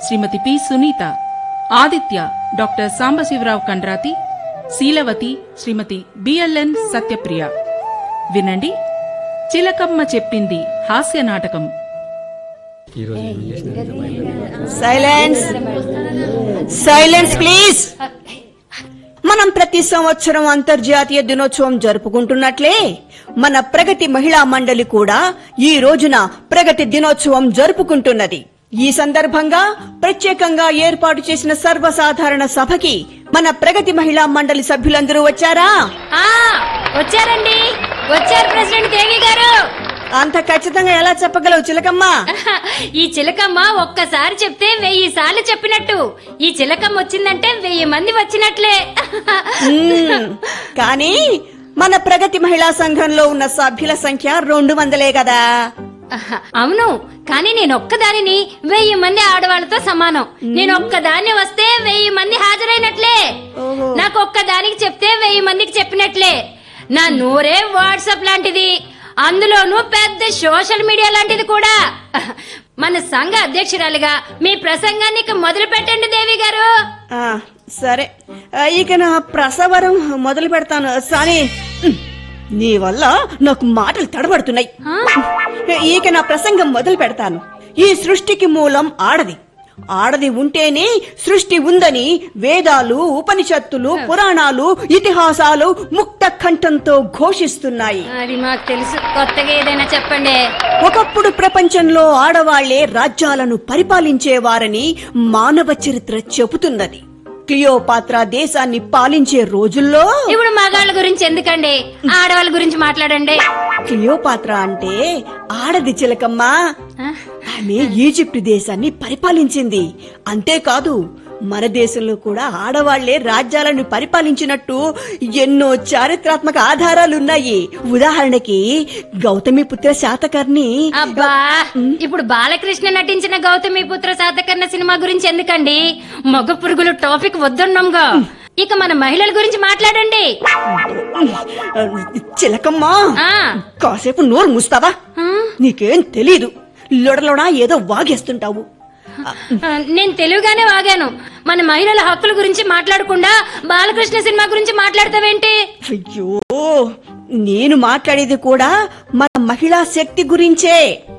శ్రీమతి P Sunitha Aditya doctor Sambasivarao Kandrathi Seelavathi Shrimati BLN Satyapriya వినండి చిలకమ్మ చెప్పింది హాస్య నాటకం సైలెన్స్ సైలెన్స్ ప్లీజ్ మనం ప్రతి సంవత్సరం అంతర్జాతీయ దినోత్సవం జరుపుకుంటున్నట్లే మన ప్రగతి మహిళా మండలి కూడా ఈ రోజున ప్రగతి దినోత్సవం జరుపుకుంటున్నది ఈ సందర్భంగా ప్రత్యేకంగా ఏర్పాటు చేసిన సర్వసాధారణ సభకి మన ప్రగతి మహిళా మండలి సభ్యులందరూ వచ్చారా ఆ వచ్చారండి వచ్చారు ప్రెసిడెంట్ దేవి గారు అంత ఖచ్చితంగా ఎలా చెప్పగలవు చిలకమ్మా ఈ చిలకమ్మ ఒక్కసారి చెప్తే వెయ్యి సార్లు చెప్పినట్టు ఈ చిలకమ్మ వచ్చిందంటే వెయ్యి మంది వచ్చినట్లే మ్మ్. కానీ మన ప్రగతి మహిళా సంఘంలో ఉన్న సభ్యుల సంఖ్య రెండు వందలే కదా అవును కానీ నేను ఒక్కదానిని వెయ్యి మంది ఆడవాళ్ళతో సమానం నేను ఒక్కదాన్ని వస్తే వెయ్యి మంది హాజరైనట్లే ఓహో. నాకు ఒక్కదానికి చెప్తే వెయ్యి మందికి చెప్పినట్లే నా నూరే వాట్సాప్ లాంటిది అందులోనూ పెద్ద సోషల్ మీడియా లాంటిది కూడా మన సంఘ అధ్యక్షురాలిగా మీ ప్రసంగాన్ని ఇక మొదలు పెట్టండి దేవి గారు ఆ, సరే ఆ, ఇక నా ప్రసవరం మొదలు పెడతాను సాని మ్, నీ వల్ల నాకు మాటలు తడబడుతున్నాయి ఇక నా ప్రసంగం మొదలు పెడతాను ఈ సృష్టికి మూలం ఆడది ఆడది ఉంటేనే సృష్టి ఉందని వేదాలు ఉపనిషత్తులు పురాణాలు ఇతిహాసాలు ముక్త కంఠంతో ఘోషిస్తున్నాయి అది మాకు తెలుసు కొత్తగా ఏదైనా చెప్పండి ఒకప్పుడు ప్రపంచంలో ఆడవాళ్లే రాజ్యాలను పరిపాలించేవారని మానవ చరిత్ర చెబుతున్నది క్లియోపాత్ర దేశాన్ని పాలించే రోజుల్లో ఇప్పుడు మగాళ్ళ గురించి ఎందుకండి ఆడవాళ్ళ గురించి మాట్లాడండి క్లియోపాత్ర అంటే ఆడది చిలకమ్మా ఆ? ఆమె ఈజిప్ట్ దేశాన్ని పరిపాలించింది అంతేకాదు మన దేశంలో కూడా ఆడవాళ్లే రాజ్యాలను పరిపాలించినట్టు ఎన్నో చారిత్రాత్మక ఆధారాలున్నాయి ఉదాహరణకి గౌతమిపుత్ర శాతకర్ణి అబ్బా ఇప్పుడు బాలకృష్ణ నటించిన గౌతమి పుత్ర శాతకర్ణ సినిమా గురించి ఎందుకండి మగ పురుగులు టాపిక్ వద్దన్నాంగా ఇక మన మహిళల గురించి మాట్లాడండి చిలకమ్మా ఆ కాసేపు నోరు మూస్తావా ఆ? నీకేం తెలీదు లొడలొడా ఏదో వాగేస్తుంటావు ఆ, నేను తెలుగుగానే వాగాను మన మహిళల హక్కుల గురించి మాట్లాడకుండా బాలకృష్ణ సినిమా గురించి మాట్లాడతావేంటి అయ్యో నేను మాట్లాడేది కూడా మన మహిళా శక్తి గురించే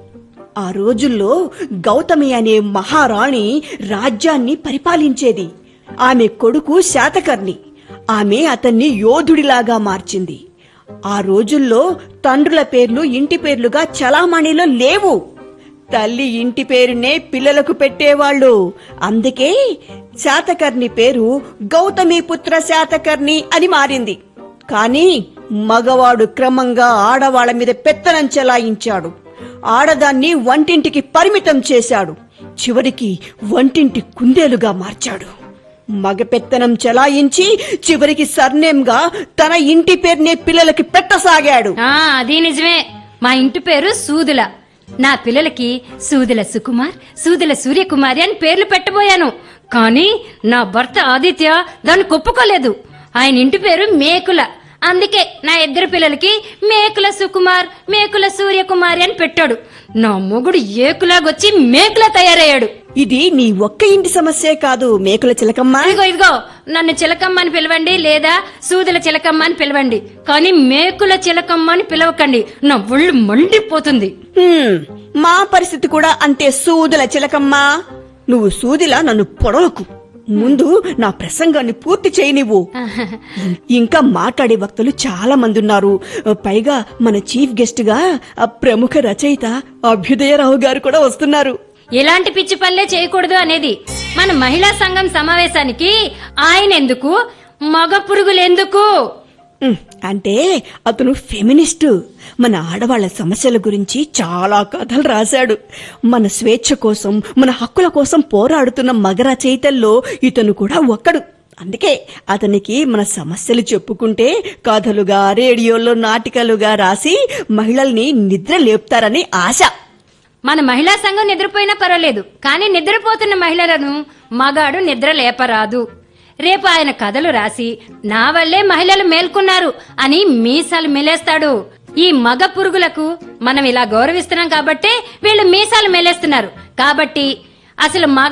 ఆ రోజుల్లో గౌతమి అనే మహారాణి రాజ్యాన్ని పరిపాలించేది ఆమె కొడుకు శాతకర్ణి ఆమె అతన్ని యోధుడిలాగా మార్చింది ఆ రోజుల్లో తండ్రుల పేర్లు ఇంటి పేర్లుగా చలామణిలో లేవు తల్లి ఇంటి పేరునే పిల్లలకు పెట్టేవాళ్ళు అందుకే శాతకర్ణి పేరు గౌతమిపుత్ర శాతకర్ణి అని మారింది కానీ మగవాడు క్రమంగా ఆడవాళ్ల మీద పెత్తనం చెలాయించాడు ఆడదాన్ని వంటింటికి పరిమితం చేశాడు చివరికి వంటింటి కుందేలుగా మార్చాడు మగ పెత్తనం చెలాయించి చివరికి సర్నేమ్గా తన ఇంటి పేరునే పిల్లలకి పెట్టసాగాడు ఆ అది నిజమే మా ఇంటి పేరు సూదుల నా పిల్లలకి సూదుల సుకుమార్ సూదుల సూర్యకుమారి అని పేర్లు పెట్టబోయాను కానీ నా భర్త ఆదిత్య దాన్ని ఒప్పుకోలేదు ఆయన ఇంటి పేరు మేకుల అందుకే నా ఇద్దరు పిల్లలకి మేకుల సుకుమార్ మేకుల సూర్యకుమారి అని పెట్టాడు నా మొగుడు ఏకులాగొచ్చి మేకులా తయారయ్యాడు ఇది నీ ఒక్క ఇంటి సమస్యే కాదు మేకుల చిలకమ్మ ఇదిగో ఇదిగో నన్ను చిలకమ్మ అని పిలవండి లేదా సూదుల చిలకమ్మ అని పిలవండి కానీ మేకుల చిలకమ్మ అని పిలవకండి నా ఒళ్ళు మండిపోతుంది హ్మ్, మా పరిస్థితి కూడా అంతే సూదుల చిలకమ్మ నువ్వు సూదిలా నన్ను పొడవకు ముందు నా ప్రసంగాన్ని పూర్తి చేయనివ్వు ఇంకా మాట్లాడే వక్తలు చాలా మంది ఉన్నారు పైగా మన చీఫ్ గెస్ట్ గా ఆ ప్రముఖ రచయిత అభ్యుదయరావు గారు కూడా వస్తున్నారు ఇలాంటి పిచ్చి పల్లె చేయకూడదు అనేది మన మహిళా సంఘం సమావేశానికి ఆయన ఎందుకు మగ పురుగులెందుకు ఉమ్, అంటే అతను ఫెమినిస్టు మన ఆడవాళ్ల సమస్యల గురించి చాలా కథలు రాశాడు మన స్వేచ్ఛ కోసం మన హక్కుల కోసం పోరాడుతున్న మగ రచయితల్లో ఇతను కూడా ఒక్కడు అందుకే అతనికి మన సమస్యలు చెప్పుకుంటే కథలుగా రేడియోలో నాటికలుగా రాసి మహిళల్ని నిద్ర లేపుతారని ఆశ మన మహిళా సంఘం నిద్రపోయినా పర్వాలేదు కానీ నిద్రపోతున్న మహిళలను మగాడు నిద్ర లేపరాదు రేపు ఆయన కథలు రాసి నా వల్లే మహిళలు మేల్కొన్నారు అని మీసాలు మెలేస్తాడు ఈ మగ పురుగులకు మనం ఇలా గౌరవిస్తున్నాం కాబట్టే వీళ్ళు మీసాలు మెలేస్తున్నారు కాబట్టి అసలు మగ